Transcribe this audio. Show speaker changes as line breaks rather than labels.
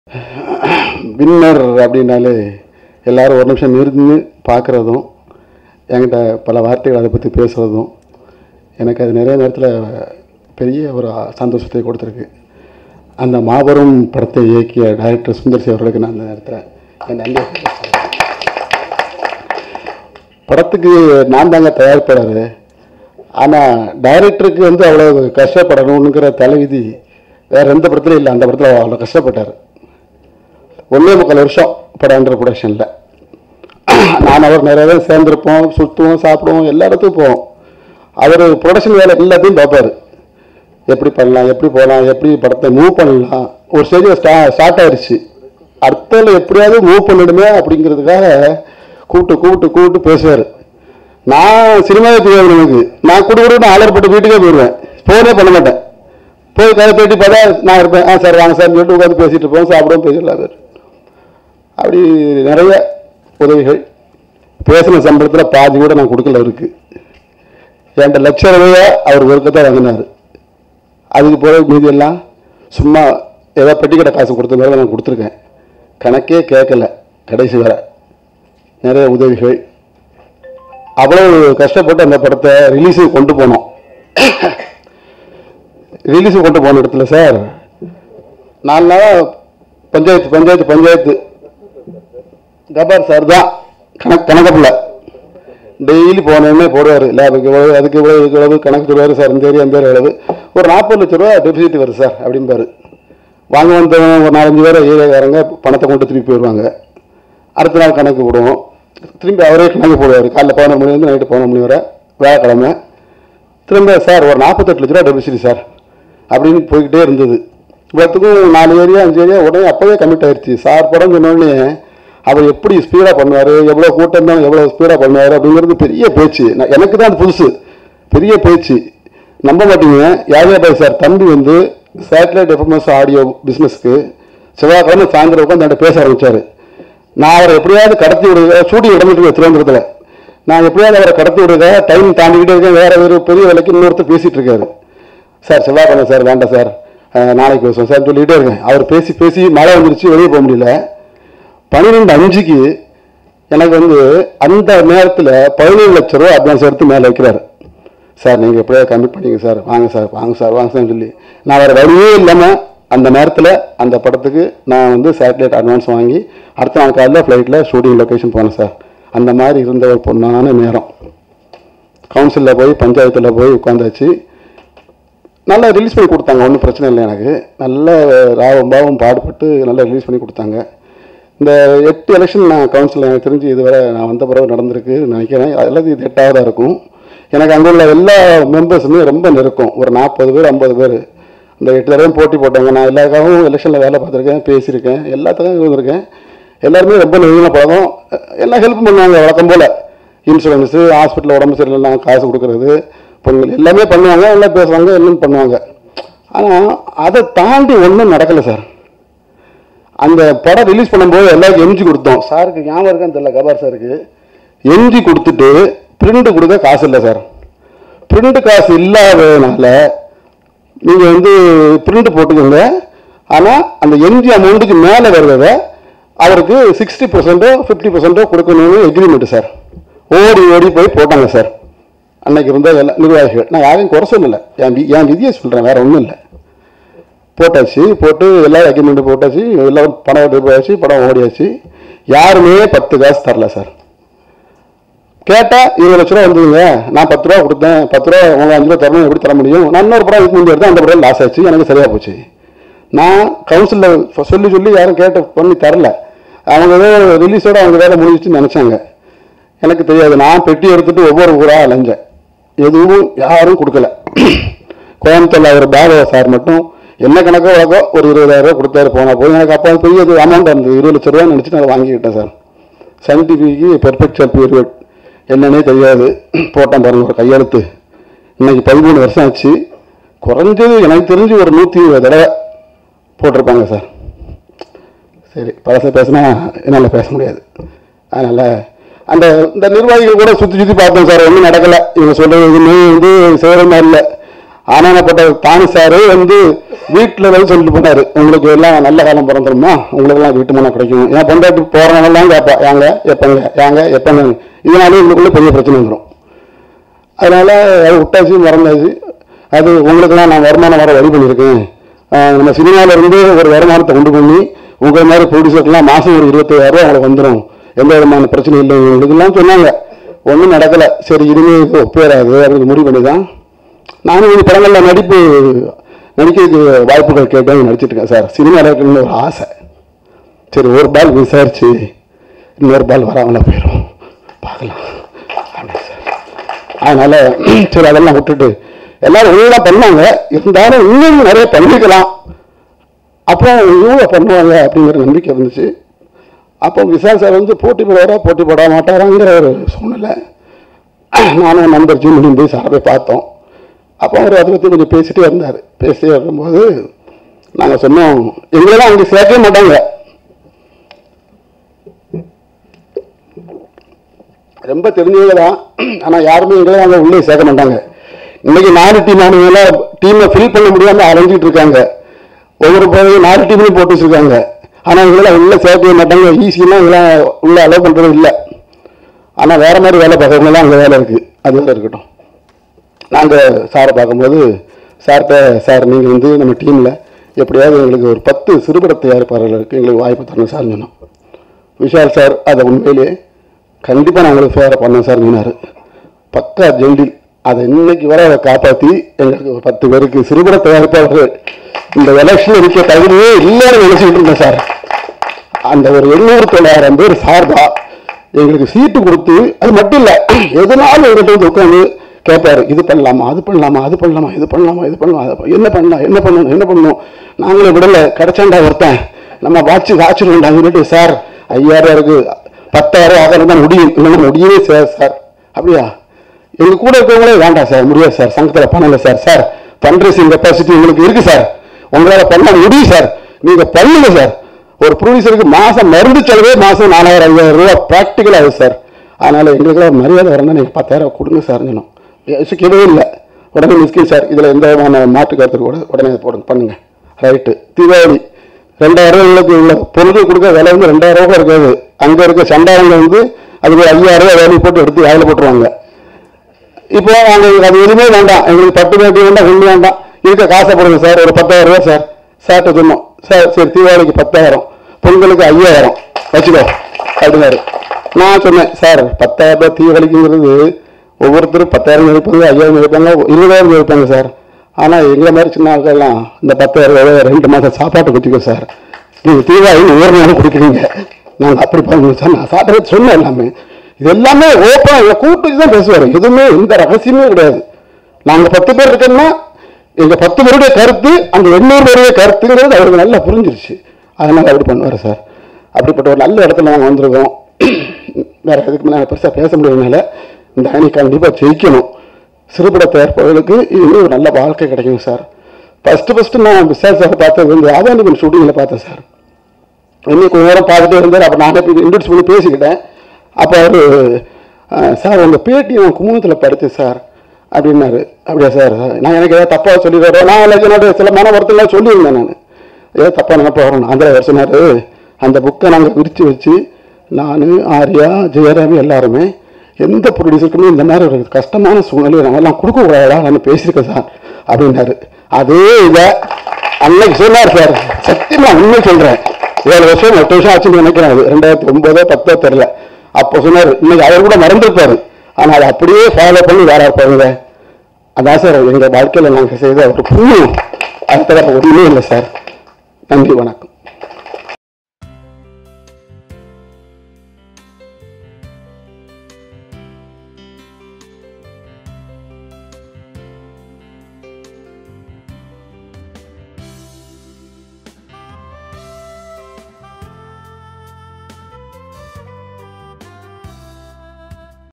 Winner அப்படின்னாலே எல்லாரும் ஒரு நிமிஷம் நிறுந்து பார்க்குறதும் என்கிட்ட பல வார்த்தைகள் அதை பற்றி பேசுகிறதும் எனக்கு அது நிறைய நேரத்தில் பெரிய ஒரு சந்தோஷத்தை கொடுத்துருக்கு அந்த மாபெரும் படத்தை இயக்கிய டைரக்டர் சுந்தர் சி அவர்களுக்கு நான் அந்த நேரத்தில் என் நன்றியை தெரிவிச்சுக்கிறேன். படத்துக்கு நான் தாங்க தயாரிப்பாளர் ஆனால் டைரக்டருக்கு வந்து அவ்வளோ கஷ்டப்படணுங்கிற தலைவிதி வேற எந்த படத்துலையும் இல்லை அந்த படத்தில் அவ்வளோ கஷ்டப்பட்டார் ஒன்றே முக்கால் வருஷம் படம் அண்டர் ப்ரொடக்ஷனில் நான் அவர் நிறைய பேர் சேர்ந்துருப்போம் சுற்றுவோம் சாப்பிடுவோம் எல்லா இடத்துக்கும் போவோம் அவர் ப்ரொடக்ஷன் வேலை எல்லாத்தையும் பார்ப்பார் எப்படி பண்ணலாம் எப்படி போகலாம் எப்படி படத்தை மூவ் பண்ணலாம் ஒரு ஸ்டேஜில் ஸ்டா ஸ்டார்ட் ஆயிடுச்சு அடுத்ததில் எப்படியாவது மூவ் பண்ணிடுமே அப்படிங்கிறதுக்காக கூப்பிட்டு கூப்பிட்டு கூப்பிட்டு பேசுவார் நான் சினிமாவே தெரியாது எனக்கு நான் குடுக்குறது ஆளர்பட்டு வீட்டுக்கே போயிடுவேன் ஃபோனே பண்ண மாட்டேன் போய் கதை தேடி பார்த்தா நான் இருப்பேன் ஆ சார் வாங்க சார் சொல்லிட்டு உட்காந்து பேசிட்டு இருப்போம் சாப்பிடுவோம் பேசிடலாம் சார் அப்படி நிறைய உதவிகள் பேசின சம்பளத்தில் பாதி கூட நான் கொடுக்கல அவருக்கு என்கிட்ட லட்ச ரூபாயை அவர் ஒருக்கத்தான் வாங்கினார் அதுக்கு போக மீதி எல்லாம் சும்மா ஏதோ பெட்டி கடை காசு கொடுத்த மாதிரி நான் கொடுத்துருக்கேன் கணக்கே கேட்கல கடைசி வரை நிறைய உதவிகள் அவ்வளவு கஷ்டப்பட்டு அந்த படத்தை ரிலீஸுக்கு கொண்டு போனோம் ரிலீஸுக்கு கொண்டு போன இடத்துல சார் நாலு நாளாக பஞ்சாயத்து பஞ்சாயத்து பஞ்சாயத்து கபார் சார் தான் கணக்கு கணக்கப்பில்ல டெய்லி போனோடனே போடுவார் லேபுக்கு இவ்வளவு அதுக்கு இவ்வளவு இதுக்கு இவ்வளவு கணக்கு சொல்லுவார் சார் இந்த ஏரியா அந்த ஏரியா எவ்வளவு ஒரு நாற்பது லட்ச ரூபா டெபிசிட் வருது சார் அப்படிம்பாரு வாங்க வந்தவங்க ஒரு நாலஞ்சு பேர் ஏரியாக்காரங்க பணத்தை கொண்டு திருப்பி போயிடுவாங்க அடுத்த நாள் கணக்கு போடுவோம் திரும்பி அவரே கணக்கு போடுவார் காலைல பதினொரு மணி வந்து நைட்டு பதினொரு மணி வரை வியாழக்கிழமை திரும்ப சார் ஒரு நாற்பத்தெட்டு லட்ச ரூபா டெபிசிட் சார் அப்படின்னு போய்கிட்டே இருந்தது இவ்வளோத்துக்கும் நாலு ஏரியா அஞ்சு ஏரியா உடனே அப்போவே கமிட் ஆயிடுச்சு சார் படம் சொன்னோடனே அவர் எப்படி ஸ்பீடாக பண்ணுவார் எவ்வளோ கூட்டம் தான் எவ்வளோ ஸ்பீடாக பண்ணுவார் அப்படிங்கிறது பெரிய பேச்சு நான் எனக்கு தான் அது புதுசு பெரிய பேச்சு நம்ப மாட்டீங்க யாதவபாய் சார் தம்பி வந்து சேட்டலைட் எஃப்எம்எஸ் ஆடியோ பிஸ்னஸ்க்கு செவ்வாய்க்கிழமை சாயந்தரம் உட்காந்து என்கிட்ட பேச ஆரம்பிச்சார் நான் அவரை எப்படியாவது கடத்தி விடுங்க ஷூட்டிங் இடமிட்டு திருவனந்தபுரத்தில் நான் எப்படியாவது அவரை கடத்தி விடுங்க டைம் தாண்டிக்கிட்டே இருக்கேன் வேற ஒரு பெரிய வேலைக்கு இன்னொருத்தர் பேசிட்டு இருக்காரு சார் செவ்வாய்க்கிழமை சார் வேண்டாம் சார் அஹ், நாளைக்கு பேசுவோம் சார் சொல்லிகிட்டே இருக்கேன் அவர் பேசி பேசி மழை வந்துருச்சு வெளியே போக முடியல பன்னிரெண்டு அஞ்சுக்கு எனக்கு வந்து அந்த நேரத்தில் பதினேழு லட்ச ரூபா அட்வான்ஸ் எடுத்து மேலே வைக்கிறாரு சார் நீங்கள் எப்படியாவது கமிட் பண்ணிங்க சார் வாங்க சார் வாங்க சார் வாங்க சார்னு சொல்லி நான் வேறு வழியே இல்லாமல் அந்த நேரத்தில் அந்த படத்துக்கு நான் வந்து சேட்டலைட் அட்வான்ஸ் வாங்கி அடுத்த நாள் காலையில் ஃப்ளைட்டில் ஷூட்டிங் லொக்கேஷன் போனேன் சார் அந்த மாதிரி இருந்த ஒரு பொண்ணான நேரம் கவுன்சிலில் போய் பஞ்சாயத்தில் போய் உட்காந்தாச்சு நல்லா ரிலீஸ் பண்ணி கொடுத்தாங்க ஒன்றும் பிரச்சனை இல்லை எனக்கு நல்ல ராவம் பாவம் பாடுபட்டு நல்லா ரிலீஸ் பண்ணி கொடுத்தாங்க இந்த எட்டு எலெக்ஷன் நான் கவுன்சில் எனக்கு தெரிஞ்சு இதுவரை நான் வந்த பிறகு நடந்திருக்கு நினைக்கிறேன் அதில் இது எட்டாவதாக இருக்கும் எனக்கு அங்கே உள்ள எல்லா மெம்பர்ஸுமே ரொம்ப நெருக்கம் ஒரு நாற்பது பேர் ஐம்பது பேர் இந்த எட்டு தடவையும் போட்டி போட்டாங்க நான் எல்லாருக்காகவும் எலெக்ஷனில் வேலை பார்த்துருக்கேன் பேசியிருக்கேன் எல்லாத்துக்கும் இருந்திருக்கேன் எல்லாருமே ரொம்ப நெருங்கின பழக்கம் எல்லாம் ஹெல்ப் பண்ணுவாங்க வழக்கம் போல் இன்சூரன்ஸு ஹாஸ்பிட்டலில் உடம்பு சரியில்லைனா காசு கொடுக்கறது பொங்கல் எல்லாமே பண்ணுவாங்க எல்லாம் பேசுவாங்க எல்லாம் பண்ணுவாங்க ஆனால் அதை தாண்டி ஒன்றும் நடக்கலை சார் அந்த படம் ரிலீஸ் பண்ணும்போது எல்லாருக்கும் எம்ஜி கொடுத்தோம் சாருக்கு ஞாபகம் இருக்கான்னு தெரியல கபார் சாருக்கு எம்ஜி கொடுத்துட்டு பிரிண்ட் கொடுக்க காசு இல்லை சார் பிரிண்ட் காசு இல்லாததுனால நீங்கள் வந்து பிரிண்ட் போட்டுக்கோங்க ஆனால் அந்த எம்ஜி அமௌண்ட்டுக்கு மேலே வருவதை அவருக்கு சிக்ஸ்டி பர்சன்ட்டோ ஃபிஃப்டி பர்சன்ட்டோ கொடுக்கணும்னு எக்ரிமெண்ட் சார் ஓடி ஓடி போய் போட்டாங்க சார் அன்னைக்கு இருந்த எல்லா நிர்வாகிகள் நான் யாரையும் குறை சொல்லலை என் வி- என் விதியை சொல்கிறேன் வேற ஒன்றும் இல்லை போட்டாச்சு போட்டு எல்லாரும் அக்ரிமெண்ட் போட்டாச்சு எல்லாரும் பணம் எடுத்து போயாச்சு படம் ஓடியாச்சு யாருமே பத்து காசு தரல சார் கேட்டால் இருபது லட்ச ரூபா வந்ததுங்க நான் பத்து ரூபா கொடுத்தேன் பத்து ரூபா உங்க அஞ்சு ரூபா தரணும் எப்படி தர முடியும் நான் இன்னொரு படம் இதுக்கு முன்னாடி எடுத்தேன் அந்த படம் லாஸ் ஆச்சு எனக்கு சரியா போச்சு நான் கவுன்சிலில் சொல்லி சொல்லி யாரும் கேட்டு பண்ணி தரல அவங்க ஏதோ ரிலீஸோட அவங்க வேலை முடிஞ்சிச்சுன்னு நினச்சாங்க எனக்கு தெரியாது நான் பெட்டி எடுத்துட்டு ஒவ்வொரு ஊராக அலைஞ்சேன் எதுவும் யாரும் கொடுக்கல கோயம்புத்தூர்ல அவர் பாகவ சார் மட்டும் என்ன கணக்கோ வழக்கோ ஒரு இருபதாயிரம் ரூபா கொடுத்தாரு போனா போய் எனக்கு அப்போ அது பெரிய அமௌண்ட் இருந்தது இருபது லட்ச ரூபா நினச்சி நான் வாங்கிக்கிட்டேன் சார் சன் டிவிக்கு பெர்ஃபெக்ஷன் பீரியட் என்னன்னே தெரியாது போட்டேன் பாருங்க ஒரு கையெழுத்து இன்னைக்கு பதிமூணு வருஷம் ஆச்சு குறைஞ்சது எனக்கு தெரிஞ்சு ஒரு நூற்றி இருபது தடவை போட்டிருப்பாங்க சார் சரி பழச பேசினா என்னால் பேச முடியாது அதனால் அந்த இந்த நிர்வாகிகள் கூட சுற்றி சுற்றி பார்த்தோம் சார் ஒன்றும் நடக்கலை இவங்க சொல்கிறது எதுவுமே வந்து செய்கிற மாதிரி இல்லை ஆனானப்பட்ட தானு சாரு வந்து வீட்டுல வந்து சொல்லிட்டு போனாரு உங்களுக்கு எல்லாம் நல்ல காலம் பிறந்துருமா உங்களுக்கு எல்லாம் வீட்டு மனம் கிடைக்கும் ஏன் பொண்டாட்டி போறவங்கலாம் கேட்பா ஏங்க எப்பங்க ஏங்க எப்பங்க இதனால உங்களுக்குள்ள பெரிய பிரச்சனை வந்துடும் அதனால அது விட்டாச்சு மறந்தாச்சு அது உங்களுக்கெல்லாம் நான் வருமானம் வர வழி பண்ணியிருக்கேன் ஆஹ் நம்ம சினிமால இருந்து ஒரு வருமானத்தை கொண்டு பண்ணி உங்களை மாதிரி ப்ரொடியூசருக்குலாம் மாசம் ஒரு இருபத்தாயிரம் ரூபாய் உங்களுக்கு வந்துடும் எந்த விதமான பிரச்சனையும் இல்லை உங்களுக்குலாம் சொன்னாங்க ஒன்றும் நடக்கல சரி இனிமே இது ஒப்பேறாது அப்படின்னு முடிவு பண்ணி தான் நானும் இந்த படங்களில் நடிப்பு நடிக்கிறதுக்கு வாய்ப்புகள் கேட்டு நடிச்சிட்டு இருக்கேன் சார் சினிமாவில் இருக்கணும்னு ஒரு ஆசை சரி ஒரு பால் விசாரிச்சு இன்னொரு பால் வராமல போயிடும் பார்க்கலாம் அப்படின்னு சார் அதனால சரி அதெல்லாம் விட்டுட்டு எல்லாரும் ஒழுங்காக பண்ணாங்க இருந்தாலும் இன்னும் நிறைய பண்ணிக்கலாம் அப்புறம் இவங்க பண்ணுவாங்க அப்படிங்கிற நம்பிக்கை இருந்துச்சு அப்போ விசால் சார் வந்து போட்டி போடுவாரா போட்டி போட மாட்டாராங்கிற ஒரு சூழ்நிலை நானும் நண்பர் ஜிம்மியும் போய் சாரை போய் பார்த்தோம் அப்போ அவர் அதை பற்றி கொஞ்சம் பேசிட்டே இருந்தார் பேசிட்டே இருக்கும்போது நாங்கள் சொன்னோம் எங்களெல்லாம் அங்கே சேர்க்கவே மாட்டாங்க ரொம்ப தெரிஞ்சவங்க தான் ஆனால் யாருமே எங்களை அங்கே உள்ளே சேர்க்க மாட்டாங்க இன்னைக்கு நாலு டீம் ஆனவங்களாம் டீமை ஃபில் பண்ண முடியாமல் அலைஞ்சிட்டு இருக்காங்க ஒவ்வொரு போதையும் நாலு டீம்லையும் போட்டு வச்சிருக்காங்க ஆனால் எங்களை உள்ள சேர்க்கவே மாட்டாங்க ஈஸியாக எங்களை உள்ள அலோவ் பண்ணுறது இல்லை ஆனால் வேற மாதிரி வேலை பார்க்குறவங்க தான் அங்கே வேலை இருக்குது அது வேலை இருக்கட்டும் நாங்கள் சாரை பார்க்கும்போது சார்கிட்ட சார் நீங்கள் வந்து நம்ம டீமில் எப்படியாவது எங்களுக்கு ஒரு பத்து சிறுபட தயாரிப்பாளர்களுக்கு எங்களுக்கு வாய்ப்பு தரணும் சார் சொன்னோம் விஷால் சார் அதை உண்மையிலேயே கண்டிப்பாக நான் உங்களுக்கு ஃபேராக பண்ணேன் சார் சொன்னார் பக்கா ஜெண்டில் அதை இன்னைக்கு வரை அதை காப்பாற்றி எங்களுக்கு ஒரு பத்து பேருக்கு சிறுபட தயாரிப்பாளர்கள் இந்த எலெக்ஷன் இருக்க தகுதியே இல்லைன்னு நினைச்சிட்டு இருந்தேன் சார் அந்த ஒரு எண்ணூறு தொள்ளாயிரம் பேர் சார்பா எங்களுக்கு சீட்டு கொடுத்து அது மட்டும் இல்லை எதனாலும் எங்கிட்ட வந்து உட்காந்து கேட்பாரு இது பண்ணலாமா அது பண்ணலாமா அது பண்ணலாமா இது பண்ணலாமா இது பண்ணலாமா அது பண்ண- என்ன பண்ணலாம் என்ன பண்ணணும் என்ன பண்ணணும் நாங்களே விடல கிடைச்சாண்டா ஒருத்தன் நம்ம வாட்சி வாட்சிருவோம்டா சொல்லிட்டு சார் ஐயாயிரம் இருக்கு பத்தாயிரம் ஆகாரம் தான் முடியும் இல்லைன்னா முடியவே சார் சார் அப்படியா எங்க கூட இருக்கவங்களே வேண்டாம் சார் முடியாது சார் சங்கத்தில் பண்ணல சார் சார் ஃபண்ட்ரைசிங் கெப்பாசிட்டி உங்களுக்கு இருக்கு சார் உங்களால பண்ண முடியும் சார் நீங்க பண்ணுங்க சார் ஒரு ப்ரொடியூசருக்கு மாசம் மருந்து செலவே மாசம் நாலாயிரம் ஐயாயிரம் ரூபாய் ப்ராக்டிக்கல் ஆகுது சார் அதனால எங்களுக்கெல்லாம் மரியாதை வரணும் நீங்க பத்தாயிரம் கொடுங்க சார் சொன்னோம் யோசிக்கவே இல்லை உடனே மிஸ்கின் சார் இதுல எந்த விதமான மாற்று கருத்து கூட உடனே இதை போடுங்க பண்ணுங்க ரைட்டு தீபாவளி ரெண்டாயிரம் ரூபாய்க்கு உள்ள பொருட்கள் கொடுக்க விலை வந்து ரெண்டாயிரம் ரூபாய் இருக்காது அங்க இருக்க சண்டாளங்க வந்து அதுக்கு ஒரு ஐயாயிரம் ரூபாய் வேலையை போட்டு எடுத்து வேலையில் போட்டுருவாங்க இப்போ நாங்க அது எதுவுமே வேண்டாம் எங்களுக்கு பட்டு வேட்டி வேண்டாம் ஒண்ணு வேண்டாம் இருக்க காசை போடுங்க சார் ஒரு பத்தாயிரம் ரூபாய் சார் சார்ட்ட சொன்னோம் சார் சரி தீபாவளிக்கு பத்தாயிரம் பொங்கலுக்கு ஐயாயிரம் வச்சுக்கோ அப்படின்னாரு நான் சொன்னேன் சார் பத்தாயிரம் ரூபாய் தீபாவளிக்குங்கிறது ஒவ்வொருத்தரும் பத்தாயிரம் இருப்பாங்க ஐயாயிரம் இருப்பாங்க இருபதாயிரம் இருப்பாங்க சார் ஆனா எங்களை மாதிரி சின்ன ஆட்கள்லாம் இந்த பத்தாயிரம் ரூபாய் ரெண்டு மாசம் சாப்பாட்டு குத்திக்கோ சார் நீங்க தீபாவளி ஒவ்வொரு நாளும் குடிக்கிறீங்க நாங்க அப்படி பண்ணுவோம் சார் நான் சாப்பிட்றது சொன்னேன் எல்லாமே இது எல்லாமே ஓப்பனா எங்களை கூப்பிட்டு வச்சு தான் பேசுவாரு எதுவுமே எந்த ரகசியமே கிடையாது நாங்க பத்து பேர் இருக்கோம்னா எங்க பத்து பேருடைய கருத்து அந்த எண்ணூறு பேருடைய கருத்துங்கிறது அவருக்கு நல்லா புரிஞ்சிருச்சு அதனால அப்படி பண்ணுவாரு சார் அப்படிப்பட்ட ஒரு நல்ல இடத்துல நாங்கள் வந்திருக்கோம் வேற எதுக்கு மேலே பெருசாக பேச முடியாதனால இந்த அணி கண்டிப்பாக ஜெயிக்கணும் சிறுபட தயாரிப்பாளர்களுக்கு இனிமே ஒரு நல்ல வாழ்க்கை கிடைக்கும் சார் ஃபர்ஸ்ட் ஃபர்ஸ்ட் நான் விசால் சார் பார்த்தது வந்து ஆதானிபன் ஷூட்டிங்கில் பார்த்தேன் சார் இன்னும் கொஞ்ச நேரம் பார்த்துட்டே இருந்தார் அப்போ நான் இன்ட்ரடியூஸ் பண்ணி பேசிக்கிட்டேன் அப்போ அவர் சார் உங்கள் பேட்டி நான் குமுகத்தில் படித்தேன் சார் அப்படின்னாரு அப்படியா சார் நான் எனக்கு ஏதாவது தப்பாக சொல்லிடுறோம் நான் எனக்கு என்னோட சில மன வருத்தம்லாம் சொல்லியிருந்தேன் நான் ஏதோ தப்பாக நினைப்பா வரணும் அந்த அவர் சொன்னார் அந்த புக்கை நாங்கள் விரித்து வச்சு நான் ஆர்யா ஜெயராமி எல்லாருமே எந்த ப்ரொடியூசருக்குமே இந்த மாதிரி ஒரு கஷ்டமான சூழ்நிலையை நாங்கெல்லாம் கொடுக்கக்கூடாதா நான் பேசியிருக்கேன் சார் அப்படின்னாரு அதே இதை அன்னைக்கு சொன்னார் சார் சத்தியமா உண்மை சொல்றேன் ஏழு வருஷம் எட்டு வருஷம் ஆச்சுன்னு நினைக்கிறேன் அது ரெண்டாயிரத்தி ஒன்பதோ பத்தோ தெரியல அப்போ சொன்னார் இன்னைக்கு அவர் கூட மறந்துருப்பாரு ஆனா அதை அப்படியே ஃபாலோ பண்ணி வேற இருப்பாருங்க அதான் சார் எங்க வாழ்க்கையில நாங்கள் செய்த ஒரு புண்ணியம் அது தவிர ஒன்றுமே இல்லை சார் நன்றி வணக்கம்